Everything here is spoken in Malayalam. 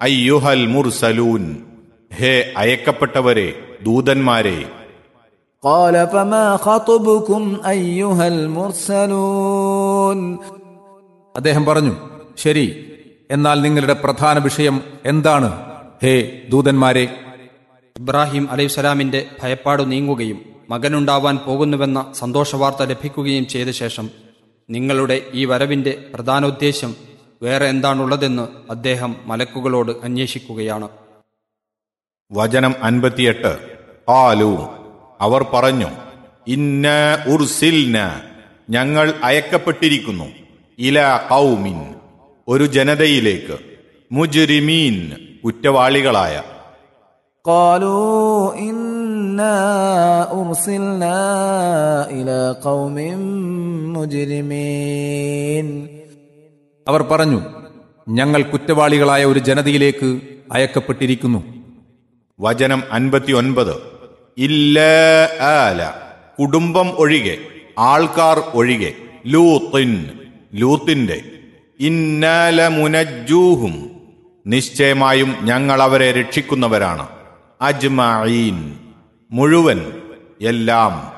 അയ്യുഹൽ മുർസലൂൻ ഹേ അയക്കപ്പെട്ടവരെ ദൂതന്മാരെ قال فما خطبكم أيها المرسلون അദ്ദേഹം പറഞ്ഞു ശരി എന്നാൽ നിങ്ങളുടെ പ്രധാന വിഷയം എന്താണ് ഹേ ദൂതന്മാരെ ഇബ്രാഹിം അലൈഹിസ്സലാമിന്റെ ഭയപ്പാട് നീങ്ങുകയും മകനുണ്ടാവാൻ പോകുന്നുവെന്ന സന്തോഷവാർത്ത ലഭിക്കുകയും ചെയ്ത ശേഷം നിങ്ങളുടെ ഈ വരവിന്റെ പ്രധാനോദ്ദേശ്യം വേറെ എന്താണുള്ളതെന്ന് അദ്ദേഹം മലക്കുകളോട് അന്വേഷിക്കുകയാണ് വചനം അൻപത്തിയെട്ട് ആലു അവർ പറഞ്ഞു ഇന്ന ഉർസിൽന ഞങ്ങൾ അയക്കപ്പെട്ടിരിക്കുന്നു ഇല കൗമിൻ ഒരു ജനതയിലേക്ക് മുജുരിമീൻ കുറ്റവാളികളായ قالوا إنا أرسلنا إلى قوم مجرمين അവർ പറഞ്ഞു ഞങ്ങൾ കുറ്റവാളികളായ ഒരു ജനതയിലേക്ക് അയക്കപ്പെട്ടിരിക്കുന്നു വചനം അൻപത്തിയൊൻപത് ഇല്ല ആല കുടുംബം ഒഴികെ ആൾക്കാർ ഒഴികെ ലൂത്തിൻ ലൂത്തിന്റെ ഇന്നാല മുനജൂഹും നിശ്ചയമായും ഞങ്ങൾ അവരെ രക്ഷിക്കുന്നവരാണ് അജ്മഈൻ മുഴുവൻ എല്ലാം